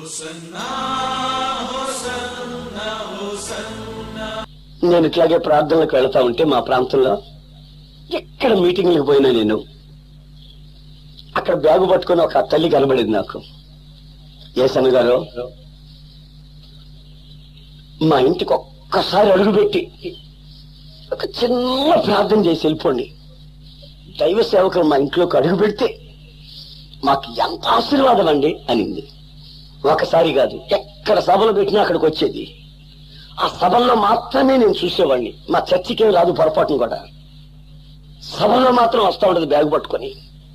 నేను ఇట్లాగే ప్రార్థనలకు వెళ్తా ఉంటే మా ప్రాంతంలో ఎక్కడ మీటింగ్లకు పోయినా నేను అక్కడ బ్యాగు పట్టుకుని ఒక తల్లి కనబడింది నాకు ఏసన్ గారు మా ఇంటికి ఒక్కసారి అడుగుపెట్టి ఒక చిన్న ప్రార్థన చేసి వెళ్ళిపోండి దైవ సేవకులు మా ఇంట్లోకి అడుగు పెడితే మాకు ఎంత ఆశీర్వాదం అండి అనింది ఒకసారి కాదు ఎక్కడ సభలు పెట్టినా అక్కడికి వచ్చేది ఆ సభల్లో మాత్రమే నేను చూసేవాడిని మా చర్చికే రాదు పొరపాటును కూడా సభలో మాత్రం వస్తా ఉండదు బ్యాగ్ పట్టుకొని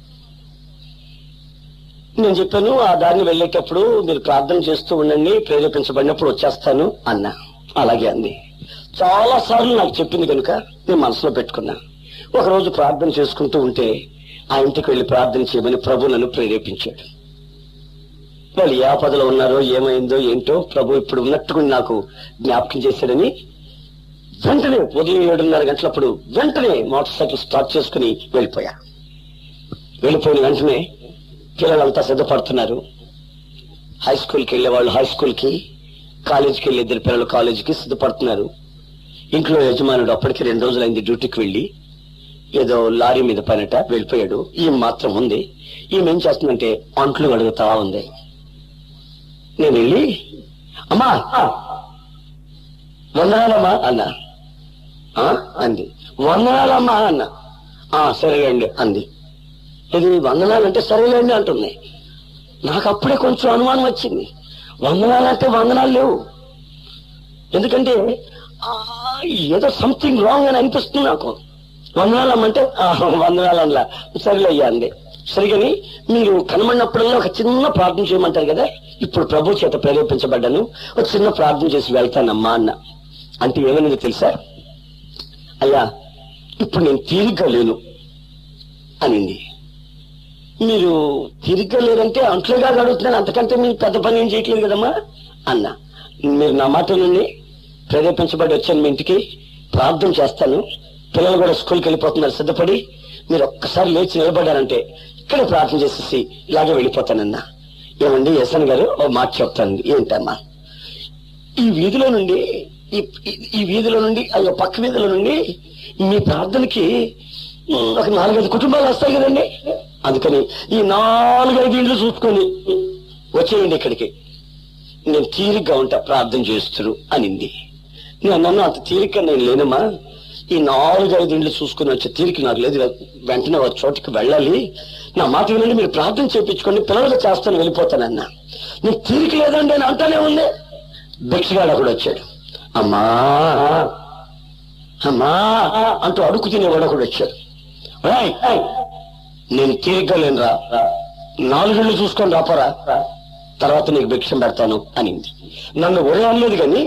నేను చెప్పాను ఆ దారిని వెళ్ళేటప్పుడు మీరు ప్రార్థన చేస్తూ ఉండండి ప్రేరేపించబడినప్పుడు వచ్చేస్తాను అన్నా అలాగే అంది చాలా సార్లు నాకు చెప్పింది కనుక నేను మనసులో పెట్టుకున్నా ఒక రోజు ప్రార్థన చేసుకుంటూ ఉంటే ఆ ఇంటికి వెళ్లి ప్రార్థన చేయమని ప్రభు నన్ను ప్రేరేపించాడు వాళ్ళు ఏ ఆపదలో ఉన్నారో ఏమైందో ఏంటో ప్రభు ఇప్పుడు ఉన్నట్టుగా నాకు జ్ఞాపకం చేశాడని వెంటనే ఉదయం ఏడున్నర గంటలప్పుడు వెంటనే మోటార్ సైకిల్ స్టార్ట్ చేసుకుని వెళ్ళిపోయా వెళ్ళిపోయిన వెంటనే పిల్లలంతా సిద్ధపడుతున్నారు హై స్కూల్కి వెళ్లే వాళ్ళు హై స్కూల్కి కాలేజీకి వెళ్ళే ఇద్దరు పిల్లలు కాలేజీకి సిద్ధపడుతున్నారు ఇంట్లో యజమానుడు అప్పటికి రెండు రోజులైంది డ్యూటీకి వెళ్ళి ఏదో లారీ మీద పైనట వెళ్ళిపోయాడు ఈమె మాత్రం ఉంది ఈమె ఏం చేస్తుందంటే అంట్లు అడుగుతా ఉంది నేను వెళ్ళి అమ్మా వందనాలమ్మా అన్నా "ఆ?" అంది వందనాలమ్మా అన్న "ఆ, సరేలేండి అంది ఇది వందనాలంటే సరేలేండి అంటుంది నాకు అప్పుడే కొంచెం అనుమానం వచ్చింది వందనాలంటే వందనాలు లేవు ఎందుకంటే ఆ, ఏదో సంథింగ్ రాంగ్ అని అనిపిస్తుంది నాకు వందనాలమ్మంటే వందనాలన్నా సరేలయ్యా అంది సరిగని మీరు కనబడినప్పుడల్లా ఒక చిన్న ప్రార్థన చేయమంటారు కదా ఇప్పుడు ప్రభు చేత ప్రేరేపించబడ్డాను ఒక చిన్న ప్రార్థన చేసి వెళ్తానమ్మా అన్న అంటే ఏమనేది తెలుసా అయ్యా ఇప్పుడు నేను తీరిగ్గా లేను అనింది మీరు తిరిగ్గా లేదంటే అంట్లుగా గడుగుతున్నాను అంతకంటే మీరు పెద్ద పని ఏం చేయట్లేదు కదమ్మా అన్న మీరు నా మాట నుండి ప్రేరేపించబడి వచ్చాను మీ ఇంటికి ప్రార్థన చేస్తాను పిల్లలు కూడా స్కూల్కి వెళ్ళిపోతున్నారు సిద్ధపడి మీరు ఒక్కసారి లేచి నిలబడారంటే ఇక్కడే ప్రార్థన చేసేసి ఇలాగే వెళ్ళిపోతానన్నా ఏమండి యశన్ గారు ఓ మాట చెప్తాను ఏంటమ్మా ఈ వీధిలో నుండి ఈ ఈ- ఈ వీధిలో నుండి అయ్యో పక్క వీధిలో నుండి మీ ప్రార్థనకి ఉమ్, ఒక నాలుగైదు కుటుంబాలు వస్తాయి కదండి అందుకని ఈ నాలుగైదు ఇండ్లు చూసుకొని వచ్చేయండి ఇక్కడికి నేను తీరిగ్గా ఉంటా ప్రార్థన చేస్తురు అనింది నేను అన్నాను అంత తీరిక నేను లేనమ్మా ఈ నాలుగైదు ఇండ్లు చూసుకుని వచ్చే తీరిక నాకు లేదు వెంటనే ఒక చోటికి వెళ్ళాలి నా మాట వినండి మీరు ప్రార్థన చేయించుకోండి పిల్లలు చేస్తాను వెళ్ళిపోతానన్నా నీకు తీరిక లేదండి అని అంటానే ఉంది భిక్షగాడు ఒకడు వచ్చాడు అమ్మా అమ్మా అంటూ అడుగు తినేవాడు ఒకడు వచ్చాడు "ఏయ్, ఏయ్, నేను తీరిగ్గా లేనురా నాలుగేళ్లు చూసుకొని రాపరా తర్వాత నీకు భిక్షం పెడతాను అనింది నన్ను ఒరే అనలేదు కానీ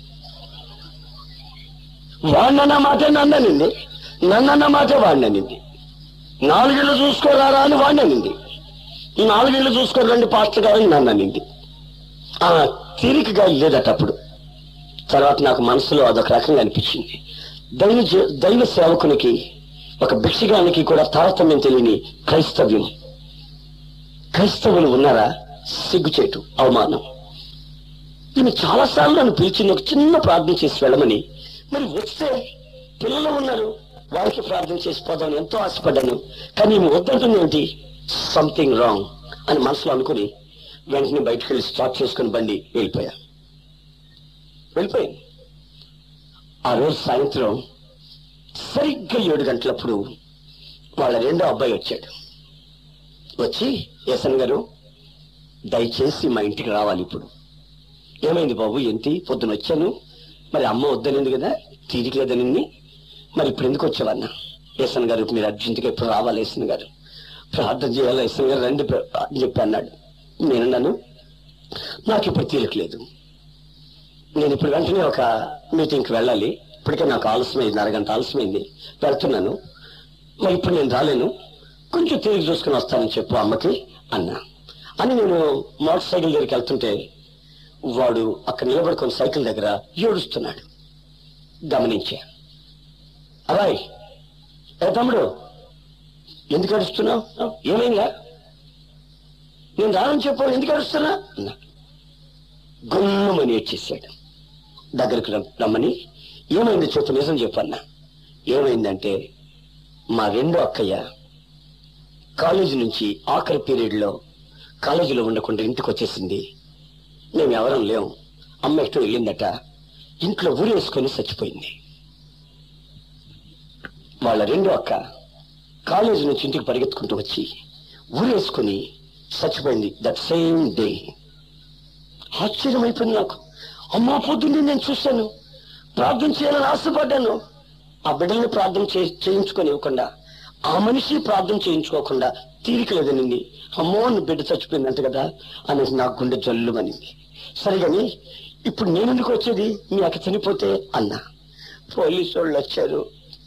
వాడినన్న మాటే నన్ననింది నన్నన్న మాటే వాడిననింది నాలుగేళ్లు చూసుకోరారా అని వాడిననింది ఈ నాలుగేళ్లు చూసుకోరండి పాస్టర్ గారు అని నన్ననింది ఆ తీరికగా లేదట అప్పుడు తర్వాత నాకు మనసులో అదొక రకంగా అనిపించింది దైవ జ- దైవ సేవకునికి ఒక భిక్షగానికి కూడా తారతమ్యం తెలియని క్రైస్తవ్యం క్రైస్తవులు ఉన్నారా సిగ్గుచేటు అవమానం ఈమె చాలాసార్లు నన్ను పిలిచింది ఒక చిన్న ప్రార్థన చేసి వెళ్ళమని మరి వస్తే పిల్లలు ఉన్నారు వారికి ప్రార్థన చేసి పోదామని ఎంతో ఆశపడ్డాను కానీ ఈమె వద్దంటుంది ఏంటి సంథింగ్ రాంగ్ అని మనసులో అనుకుని వెంటనే బయటకు వెళ్ళి స్టార్ట్ చేసుకుని బండి వెళ్ళిపోయా వెళ్ళిపోయాను ఆ రోజు సాయంత్రం సరిగ్గా ఏడు గంటలప్పుడు వాళ్ళ రెండో అబ్బాయి వచ్చాడు వచ్చి యసన్ గారు దయచేసి మా ఇంటికి రావాలి ఇప్పుడు ఏమైంది బాబు ఏంటి పొద్దున వచ్చాను మరి అమ్మ వద్దనింది కదా తీరిక లేదనింది మరి ఇప్పుడు ఎందుకు వచ్చావన్నా యసన్ గారు మీరు అర్జెంటుగా ఇప్పుడు రావాలి యసన్ గారు ప్రార్థన చేయాలి యసన్ గారు రండి ప్ర- అని చెప్పి అన్నాడు నేనన్నాను నాకు ఇప్పుడు తీరిక లేదు నేను ఇప్పుడు వెంటనే ఒక మీటింగ్కి వెళ్ళాలి ఇప్పటికే నాకు ఆలస్యమైంది అరగంట ఆలస్యమైంది వెళ్తున్నాను మరి ఇప్పుడు నేను రాలేను కొంచెం తిరిగి చూసుకుని వస్తానని చెప్పు అమ్మకి అన్నా అని నేను మోటార్ సైకిల్ దగ్గరికి వెళ్తుంటే వాడు అక్కడ నిలబడుకొని సైకిల్ దగ్గర ఏడుస్తున్నాడు గమనించా అలాయ్ ఏ తమ్ముడు ఎందుకు ఏడుస్తున్నావు ఏమైందా నేను రానని చెప్పు ఎందుకు ఏడుస్తున్నా అన్నా గుల్లమని ఏడ్చేశాడు దగ్గరికి రం- రమ్మని ఏమైంది చెప్పు నిజం చెప్పన్నా ఏమైందంటే మా రెండో అక్కయ్య కాలేజీ నుంచి ఆఖరి పీరియడ్ లో కాలేజీలో ఉండకుండా ఇంటికి వచ్చేసింది మేము ఎవరం లేము అమ్మ ఎటు వెళ్ళిందట ఇంట్లో ఊరేసుకొని చచ్చిపోయింది వాళ్ళ రెండో అక్క కాలేజీ నుంచి ఇంటికి పరిగెత్తుకుంటూ వచ్చి ఊరేసుకొని చచ్చిపోయింది దట్ సేమ్ డే ఆశ్చర్యం అయిపోయింది నాకు అమ్మా పొద్దున్నే నేను చూశాను ప్రార్థన చేయాలని ఆశపడ్డాను ఆ బిడ్డల్ని ప్రార్థన చే- చేయించుకొని ఇవ్వకుండా ఆ మనిషి ప్రార్థన చేయించుకోకుండా తీరిక లేదనింది అమ్మో నీ బిడ్డ చచ్చిపోయిందంట కదా అనేసి నాకు గుండె జల్లుమనింది సరిగాని ఇప్పుడు నేను ఎందుకు వచ్చేది మీ అక్క చనిపోతే అన్నా పోలీసు వాళ్ళు వచ్చారు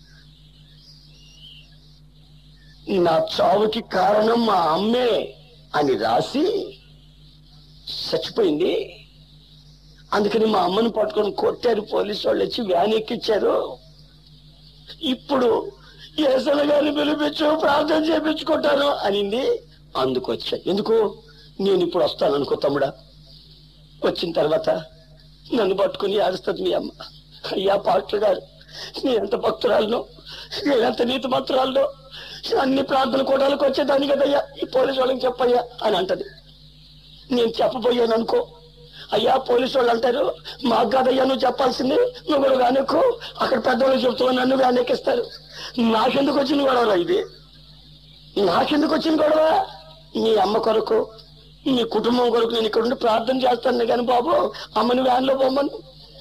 నా చావుకి కారణం మా అమ్మే అని రాసి చచ్చిపోయింది అందుకని మా అమ్మను పట్టుకొని కొట్టారు పోలీసు వాళ్ళు వచ్చి వ్యాన్ ఎక్కించారు ఇప్పుడు ఏసన గారిని పిలిపించు ప్రార్థన చేపించుకుంటాను అనింది అందుకు వచ్చా ఎందుకు నేను ఇప్పుడు వస్తాను అనుకో తమ్ముడా వచ్చిన తర్వాత నన్ను పట్టుకుని ఆడుస్తుంది మీ అమ్మ అయ్యా పాస్టర్ గారు నేను ఎంత భక్తురాలను నేను ఎంత నీతి మంత్రాలను అన్ని ప్రార్థన కూడాలకు వచ్చేదాన్ని కదయ్యా ఈ పోలీసు వాళ్ళకి చెప్పయ్యా అని అంటది నేను చెప్పబోయాను అనుకో అయ్యా పోలీసు వాళ్ళు అంటారు మాకు కాదయ్యా నువ్వు చెప్పాల్సింది నువ్వు కూడా వేనెక్కు అక్కడ పెద్దవాళ్ళు చెప్తున్నా నన్ను వేనెక్కిస్తారు నాకెందుకు వచ్చిన గొడవ ఇది నాకెందుకు వచ్చిన గొడవ మీ అమ్మ కొరకు మీ కుటుంబం కొరకు నేను ఇక్కడ ఉండి ప్రార్థన చేస్తాను కానీ బాబు అమ్మని వ్యాన్లో పోమని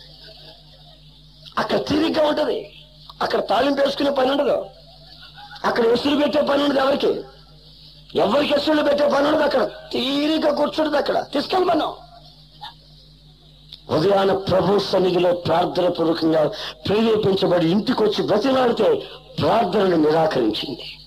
అక్కడ తీరిగ్గా ఉంటది అక్కడ తాళింపు వేసుకునే పని ఉండదు అక్కడ ఎసురు పెట్టే పని ఉండదు ఎవరికి ఎవరికి ఎసురులు పెట్టే పని ఉండదు అక్కడ తీరిగ్గా కూర్చుంటది అక్కడ తీసుకెళ్ళమను ఉదయాన ప్రభు సన్నిధిలో ప్రార్థన పూర్వకంగా ప్రేరేపించబడి ఇంటికి వచ్చి బ్రతిలాడితే ప్రార్థనను నిరాకరించింది